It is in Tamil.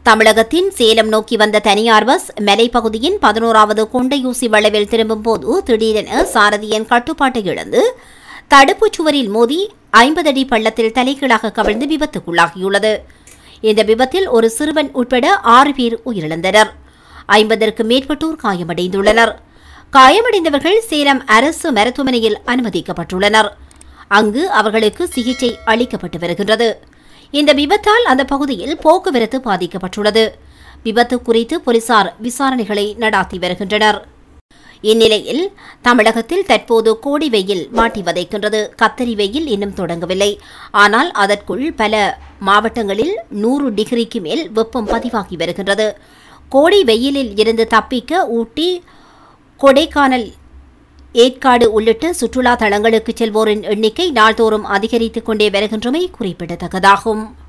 தமிழகத்தின் சேலம் நோக்கி வந்த தனியார் பஸ் மலைப்பகுதியின் பதினோராவது கொண்டையூசி வளைவில் திரும்பும் போது திடீரென சாரதியின் கட்டுப்பாட்டை இழந்து தடுப்புச் சுவரில் மோதி ஐம்பது அடி பள்ளத்தில் தலைகீழாக கவிழ்ந்து விபத்துக்குள்ளாகியுள்ளது இந்த விபத்தில் ஒரு சிறுவன் உட்பட ஆறு பேர் உயிரிழந்தனர் ஐம்பதற்கு மேற்பட்டோர் காயமடைந்துள்ளனர் காயமடைந்தவர்கள் சேலம் அரசு மருத்துவமனையில் அனுமதிக்கப்பட்டுள்ளனர் அங்கு அவர்களுக்கு சிகிச்சை அளிக்கப்பட்டு வருகின்றது இந்த விபத்தால் அந்த பகுதியில் போக்குவரத்து பாதிக்கப்பட்டுள்ளது விபத்து குறித்து போலீசார் விசாரணைகளை நடாத்தி வருகின்றனர் இந்நிலையில் தமிழகத்தில் தற்போது கோடி வெயில் மாட்டி வதைக்கின்றது கத்தரி வெயில் இன்னும் தொடங்கவில்லை ஆனால் அதற்குள் பல மாவட்டங்களில் நூறு டிகிரிக்கு மேல் வெப்பம் பதிவாகி வருகின்றது கோடை வெயிலில் இருந்து தப்பிக்க ஊட்டி கொடைக்கானல் ஏற்காடு உள்ளிட்ட சுற்றுலா தலங்களுக்கு செல்வோரின் எண்ணிக்கை நாள்தோறும் அதிகரித்துக் கொண்டே வருகின்றமை குறிப்பிடத்தக்கதாகும்